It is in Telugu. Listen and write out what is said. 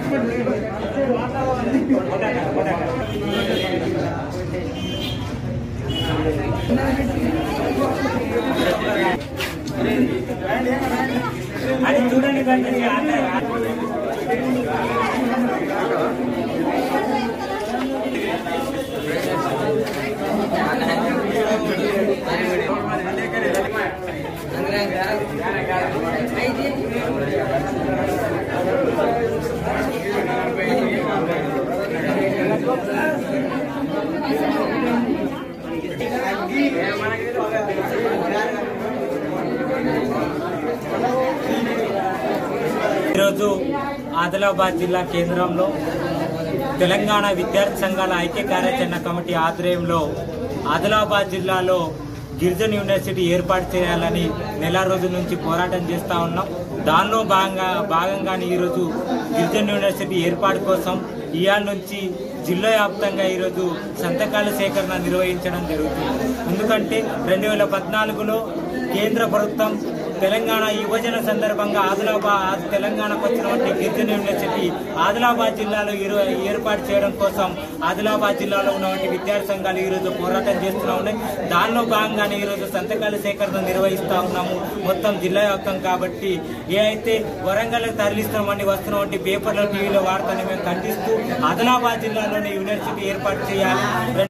అది చూడండి కొంచెం ఈరోజు ఆదిలాబాద్ జిల్లా కేంద్రంలో తెలంగాణ విద్యార్థి సంఘాల ఐక్య కార్యాచరణ కమిటీ ఆధ్వర్యంలో ఆదిలాబాద్ జిల్లాలో గిరిజన యూనివర్సిటీ ఏర్పాటు చేయాలని నెల రోజుల నుంచి పోరాటం చేస్తా ఉన్నాం దానిలో భాగంగా భాగంగానే ఈరోజు గిరిజన యూనివర్సిటీ ఏర్పాటు కోసం ఇయాల నుంచి జిల్లా వ్యాప్తంగా ఈరోజు సంతకాల సేకరణ నిర్వహించడం జరుగుతుంది ఎందుకంటే రెండు వేల పద్నాలుగులో కేంద్ర ప్రభుత్వం తెలంగాణ యువజన సందర్భంగా ఆదిలాబాద్ తెలంగాణకు వచ్చినటువంటి గిరిజన యూనివర్సిటీ ఆదిలాబాద్ జిల్లాలో ఈరో- ఏర్పాటు చేయడం కోసం ఆదిలాబాద్ జిల్లాలో ఉన్నటువంటి విద్యార్థి సంఘాలు ఈరోజు పోరాటం చేస్తూ ఉన్నాయి దానిలో భాగంగానే ఈరోజు సంతకాల సేకరణ నిర్వహిస్తా ఉన్నాము మొత్తం జిల్లా వ్యాప్తం కాబట్టి ఏ అయితే వరంగల్ తరలిస్తామని వస్తున్నటువంటి పేపర్లో టీవీలో వార్తని మేము ఖండిస్తూ ఆదిలాబాద్ జిల్లాలోని యూనివర్సిటీ ఏర్పాటు చేయాలి